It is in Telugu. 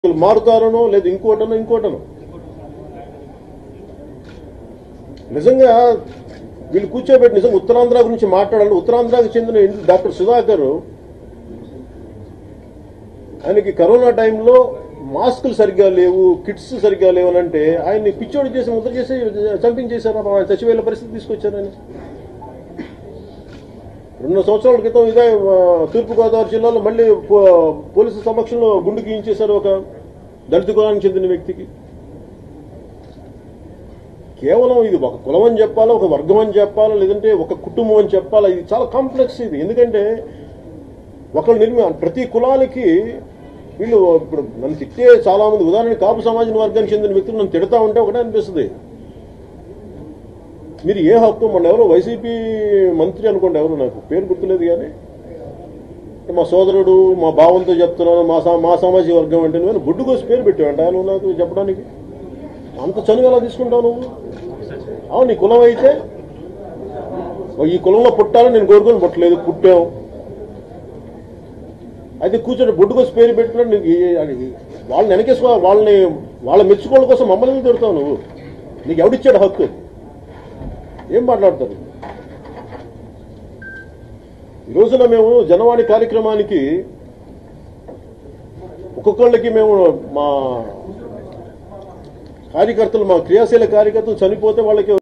వీళ్ళు మారుతారనో లేదు ఇంకోటనో ఇంకోటనో నిజంగా వీళ్ళు కూర్చోబెట్టి నిజంగా ఉత్తరాంధ్ర గురించి మాట్లాడాలి ఉత్తరాంధ్రకు చెందిన ఇంటి- డాక్టర్ సుధాకర్ ఆయనకి కరోనా టైంలో మాస్కులు సరిగ్గా లేవు కిట్స్ సరిగ్గా లేవు అని అంటే ఆయన్ని పిచ్చోడి చేసి ముద్ర చేసి చంపించేశారు ఆయన చచ్చిపోయే పరిస్థితి తీసుకొచ్చారు ఆయన రెండు సంవత్సరాల క్రితం ఇదే ఆ, తూర్పుగోదావరి జిల్లాలో మళ్ళీ పో- పోలీసు సమక్షంలో గుండు గీయించేశారు ఒక దళిత కులానికి చెందిన వ్యక్తికి కేవలం ఇది ఒక కులం అని చెప్పాలా ఒక వర్గం అని చెప్పాలా లేదంటే ఒక కుటుంబం అని చెప్పాలా ఇది చాలా కాంప్లెక్స్ ఇది ఎందుకంటే ఒకళ్ళు నిర్మి ప్రతి కులానికి వీళ్ళు ఇప్పుడు నన్ను తిట్టే చాలా మంది ఉదాహరణ కాపు సమాజం వర్గానికి చెందిన వ్యక్తులు నన్ను తిడతా ఉంటే ఒకటే అనిపిస్తుంది మీరు ఏ హక్కు మొన్న ఎవరో వైసీపీ మంత్రి అనుకోండి ఎవరు నాకు పేరు గుర్తులేదు కానీ మా సోదరుడు మా భావంతో చెప్తున్నాను మా సా- మా సామాజిక వర్గం అంటే నువ్వు గుడ్డు కోసి పేరు పెట్టావంట నువ్వు నాకు చెప్పడానికి అంత చనువు ఎలా తీసుకుంటావు నువ్వు అవును నీ కులం అయితే ఓ ఈ కులంలో పుట్టాలని నేను కోరుకొని పుట్టలేదు పుట్టాం అయితే కూర్చొని బొడ్డు కోసి పేరు పెట్టినట్టు నీకు ఏ- అది వాళ్ళని వెనకేసుకో వాళ్ళని వాళ్ళ మెచ్చుకోవడం కోసం మమ్మల్ని ఎందుకు తిడతావు నువ్వు నీకు ఎవడిచ్చాడు హక్కు ఏం మాట్లాడతారు ఈ రోజున మేము జనవాణి కార్యక్రమానికి ఒక్కొక్కళ్ళకి మేము మా కార్యకర్తలు మా క్రియాశీల కార్యకర్తలు చనిపోతే వాళ్ళకి